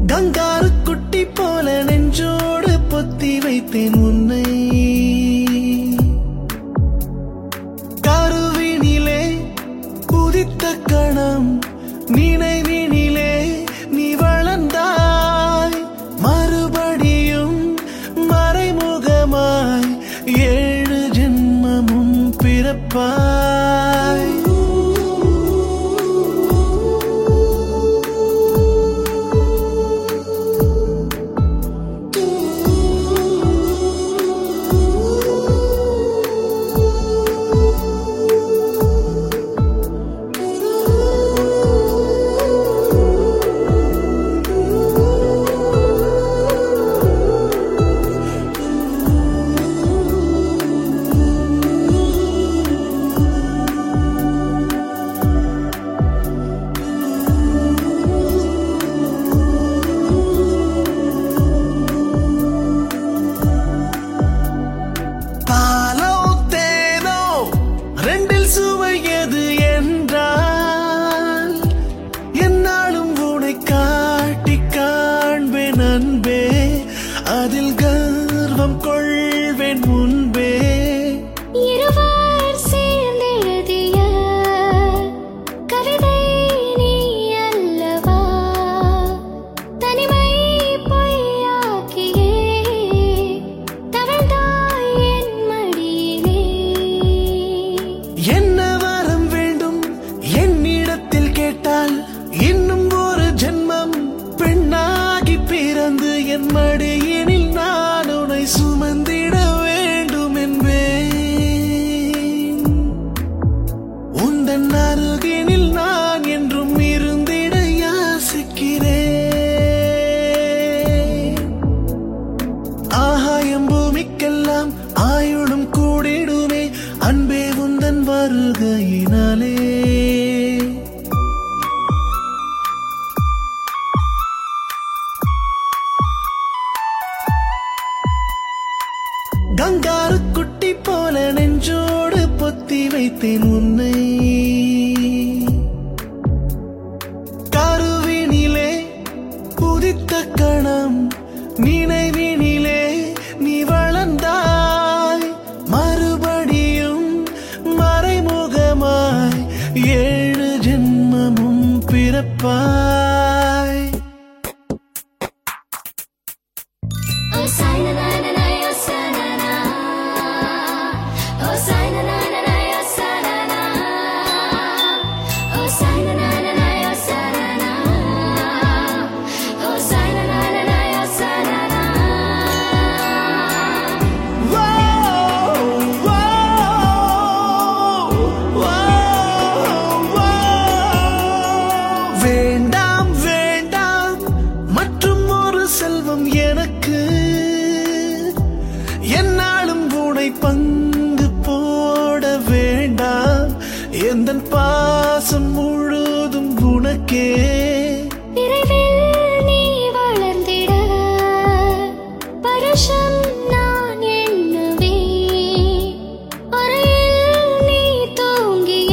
kangaroo குட்டி போல நெஞ்சோடு பொத்தி வைத்தேன் உன்னை கருவினிலே உதித்த கணம் நினைவினிலே நீ வளர்ந்தாய் மறுபடியும் மறைமுகமாய் ஏழு ஜென்மமும் பிறப்பாய் பாலோ தேனோ ரெண்டில் சுவை எது என்றால் என்னாலும் உனை காட்டி காண்பேன் அன்பே அதில் கர்வம் கொள்வேன் முன்பே இருவர் சேர்ந்தெழுதிய கவிதை நீ அல்லவா தனிமை பொய்யாக்கியே தவழ்ந்தாய் என் மடியிலே என்ன வரம் வேண்டும் என்னிடத்தில் கேட்டால் இன்னும் ஒரு ஜென்மம் பெண்ணாகி பிறந்து என் மடியினில் நான் உன்னை சுமந்திட வேண்டும் என்பேன் உந்தன் அருகினில் நான் என்றும் இருந்திட யாசிக்கிறேன் ஆகாயம் பூமிக்கெல்லாம் ஆயுளும் கூடிடுமே அன்பே உந்தன் வருகையினாலே கங்காரு குட்டி போல நெஞ்சோடு பொத்தி வைத்தேன் உன்னை கருவினிலே உதித்த கணம் நினைவினிலே நீ வளர்ந்தாய் மறுபடியும் மறைமுகமாய் ஏழு ஜென்மமும் பிறப்பாய் ஓ சாய்னா நானா நாயோ சானா ஓ சாய்னா நானா நாயோ சானா ஓ சாய்னா நானா நாயோ சானா ஓ சாய்னா நானா நாயோ சானா வேண்டாம் வேண்டாம் மற்றும் ஒரு செல்வம் எனக்கு என்னாலும் உனை பங்கு போட வேண்டாம் எந்த பாசம் முழுதும் உனக்கே விரைவில் நீ வளர்ந்திட பருஷம் நான் எண்ணுவேன் அறையில் நீ தூங்கிய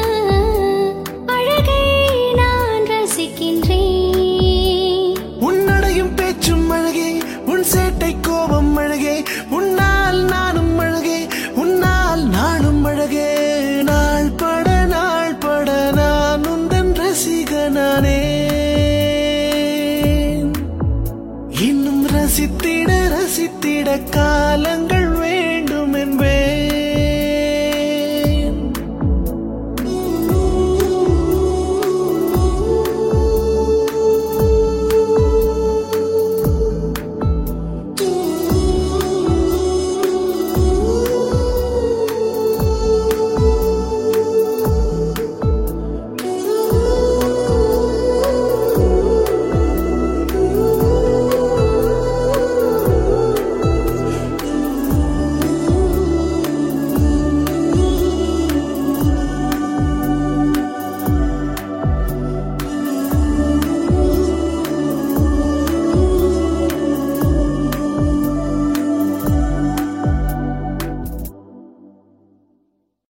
அழகை நான் ரசிக்கின்றேன் உன்னடையும் பேச்சும் அழகே உன் சேட்டை கோபம் அழகே உன்னால் நானும் அழகே உன்னால் நானும் அழகே நாள் பட நாள் பட நான் உந்தன் ரசிகனானே இன்னும் ரசித்திட ரசித்திட காலங்கள்